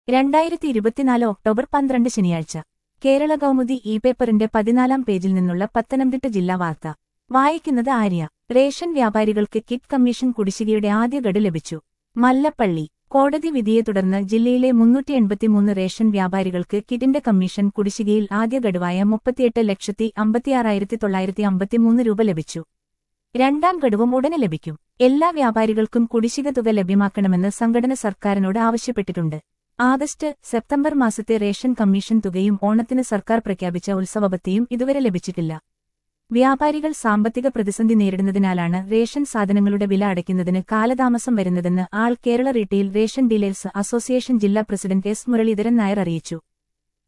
രണ്ടായിരത്തി ഇരുപത്തിനാല് ഒക്ടോബർ പന്ത്രണ്ട് ശനിയാഴ്ച കേരള കൗമുദി ഇ പേപ്പറിന്റെ പതിനാലാം പേജിൽ നിന്നുള്ള പത്തനംതിട്ട ജില്ലാ വാർത്ത വായിക്കുന്നത് ആര്യ റേഷൻ വ്യാപാരികൾക്ക് കിറ്റ് കമ്മീഷൻ കുടിശ്ശികയുടെ ആദ്യ ഗഡു ലഭിച്ചു മല്ലപ്പള്ളി കോടതി വിധിയെ തുടർന്ന് ജില്ലയിലെ മുന്നൂറ്റി എൺപത്തിമൂന്ന് റേഷൻ വ്യാപാരികൾക്ക് കിറ്റിന്റെ കമ്മീഷൻ കുടിശ്ശികയിൽ ആദ്യ ഗഡുവായ മുപ്പത്തിയെട്ട് ലക്ഷത്തി അമ്പത്തിയാറായിരത്തി തൊള്ളായിരത്തി അമ്പത്തിമൂന്ന് രൂപ ലഭിച്ചു രണ്ടാം ഗഡുവും ഉടനെ ലഭിക്കും എല്ലാ വ്യാപാരികൾക്കും കുടിശ്ശിക തുക ലഭ്യമാക്കണമെന്ന് സംഘടന സർക്കാരിനോട് ആവശ്യപ്പെട്ടിട്ടുണ്ട് ആഗസ്റ്റ് സെപ്റ്റംബർ മാസത്തെ റേഷൻ കമ്മീഷൻ തുകയും ഓണത്തിന് സർക്കാർ പ്രഖ്യാപിച്ച ഉത്സവബത്തിയും ഇതുവരെ ലഭിച്ചിട്ടില്ല വ്യാപാരികൾ സാമ്പത്തിക പ്രതിസന്ധി നേരിടുന്നതിനാലാണ് റേഷൻ സാധനങ്ങളുടെ വില അടയ്ക്കുന്നതിന് കാലതാമസം വരുന്നതെന്ന് all Kerala retail ration dealers association ജില്ലാ പ്രസിഡന്റ് എസ് മുരളീധരൻ നായർ അറിയിച്ചു